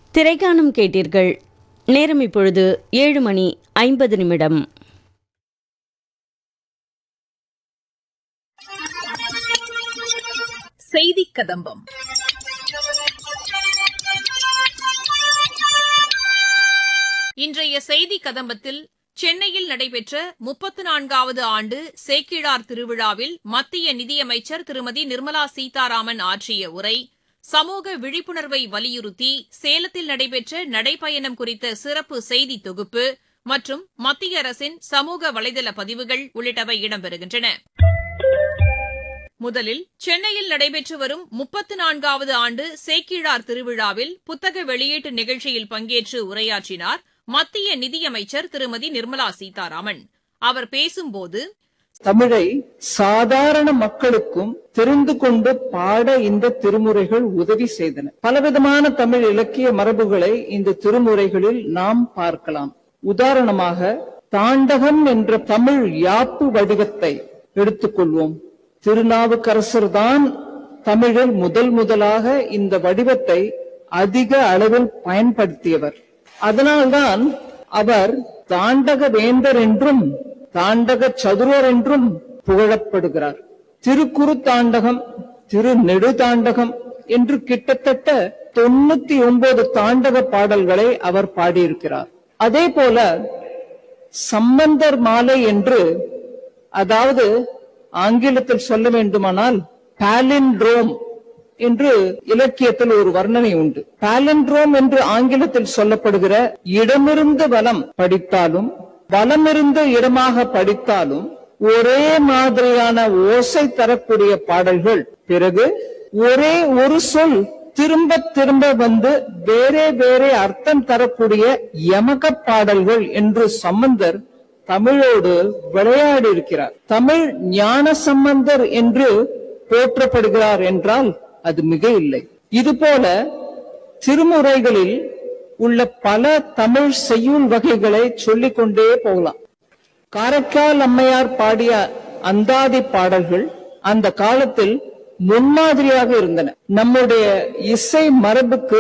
திரைக்காணும் கேட்டீர்கள் நேரம் இப்பொழுது ஏழு மணி ஐம்பது நிமிடம் செய்தி கதம்பம் இன்றைய செய்தி கதம்பத்தில் சென்னையில் நடைபெற்ற முப்பத்து நான்காவது ஆண்டு சேக்கிழார் திருவிழாவில் மத்திய நிதியமைச்சர் திருமதி நிர்மலா சீதாராமன் ஆற்றிய உரை சமூக விழிப்புணர்வை வலியுறுத்தி சேலத்தில் நடைபெற்ற நடைப்பயணம் குறித்த சிறப்பு செய்தி தொகுப்பு மற்றும் மத்திய அரசின் சமூக வலைதள பதிவுகள் உள்ளிட்டவை இடம்பெறுகின்றன முதலில் சென்னையில் நடைபெற்று வரும் முப்பத்து நான்காவது ஆண்டு சேக்கிழார் திருவிழாவில் புத்தக வெளியீட்டு நிகழ்ச்சியில் பங்கேற்று உரையாற்றினார் மத்திய நிதியமைச்சர் திருமதி நிர்மலா சீதாராமன் அவர் பேசும்போது தமிழை சாதாரண மக்களுக்கும் தெரிந்து கொண்டு பாட இந்த திருமுறைகள் உதவி செய்தன பலவிதமான தமிழ் இலக்கிய மரபுகளை இந்த திருமுறைகளில் நாம் பார்க்கலாம் உதாரணமாக தாண்டகம் என்ற தமிழ் யாப்பு வடிவத்தை எடுத்துக்கொள்வோம் திருநாவுக்கரசர் தான் தமிழில் முதல் முதலாக இந்த வடிவத்தை அதிக அளவில் பயன்படுத்தியவர் அதனால்தான் அவர் தாண்டக வேந்தர் என்றும் தாண்டக சதுரர் என்றும் புகழப்படுகிறார் திருக்குறு தாண்டகம் திரு நெடுதாண்டகம் என்று கிட்டத்தட்ட தொண்ணூத்தி ஒன்பது தாண்டக பாடல்களை அவர் பாடியிருக்கிறார் அதே போல சம்பந்தர் மாலை என்று அதாவது ஆங்கிலத்தில் சொல்ல வேண்டுமானால் பாலின்ட்ரோம் என்று இலக்கியத்தில் ஒரு வர்ணனை உண்டு பாலின்ட்ரோம் என்று ஆங்கிலத்தில் சொல்லப்படுகிற இடமிருந்து வலம் படித்தாலும் வலமிருந்து இடமாக படித்தாலும் ஒரே மாதிரியான ஓசை தரக்கூடிய பாடல்கள் பிறகு ஒரே ஒரு சொல் திரும்ப திரும்ப வந்து வேறே வேறே அர்த்தம் தரக்கூடிய யமக பாடல்கள் என்று சம்பந்தர் தமிழோடு விளையாடி இருக்கிறார் தமிழ் ஞான சம்பந்தர் என்று போற்றப்படுகிறார் என்றால் அது மிக இல்லை இதுபோல திருமுறைகளில் உள்ள பல தமிழ் செய்யுள் வகைகளை சொல்லிக் கொண்டே போகலாம் காரைக்கால் அம்மையார் பாடிய அந்தாதி பாடல்கள் அந்த காலத்தில் முன்மாதிரியாக இருந்தன நம்முடைய இசை மரபுக்கு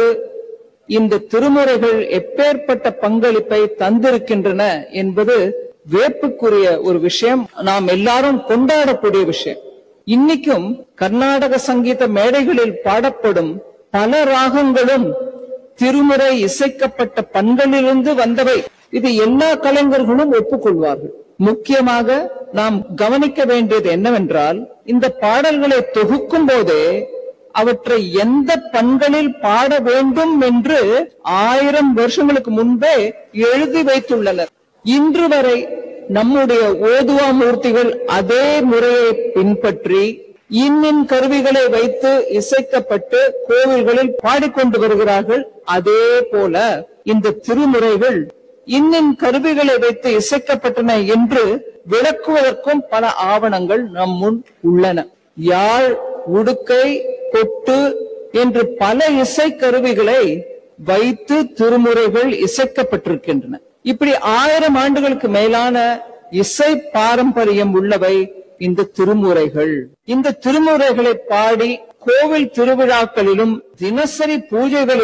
இந்த திருமுறைகள் எப்பேற்பட்ட பங்களிப்பை தந்திருக்கின்றன என்பது வேப்புக்குரிய ஒரு விஷயம் நாம் எல்லாரும் கொண்டாடக்கூடிய விஷயம் இன்னைக்கும் கர்நாடக சங்கீத மேடைகளில் பாடப்படும் பல ராகங்களும் திருமுறை இசைக்கப்பட்ட பண்களிலிருந்து வந்தவை இது எல்லா கலைஞர்களும் ஒப்புக்கொள்வார்கள் முக்கியமாக நாம் கவனிக்க வேண்டியது என்னவென்றால் இந்த பாடல்களை தொகுக்கும் போதே அவற்றை எந்த பண்களில் பாட வேண்டும் என்று ஆயிரம் வருஷங்களுக்கு முன்பே எழுதி வைத்துள்ளனர் இன்று வரை நம்முடைய ஓதுவா மூர்த்திகள் அதே முறையை பின்பற்றி இன்னின் கருவிகளை வைத்து இசைக்கப்பட்டு கோவில்களில் பாடிக்கொண்டு வருகிறார்கள் அதே போல இந்த திருமுறைகள் இன்னின் கருவிகளை வைத்து இசைக்கப்பட்டன என்று விளக்குவதற்கும் பல ஆவணங்கள் நம் முன் உள்ளன யாழ் உடுக்கை கொட்டு என்று பல இசை கருவிகளை வைத்து திருமுறைகள் இசைக்கப்பட்டிருக்கின்றன இப்படி ஆயிரம் ஆண்டுகளுக்கு மேலான இசை பாரம்பரியம் உள்ளவை இந்த திருமுறைகள் இந்த திருமுறைகளை பாடி கோவில் திருவிழாக்களிலும் தினசரி பூஜைகளிலும்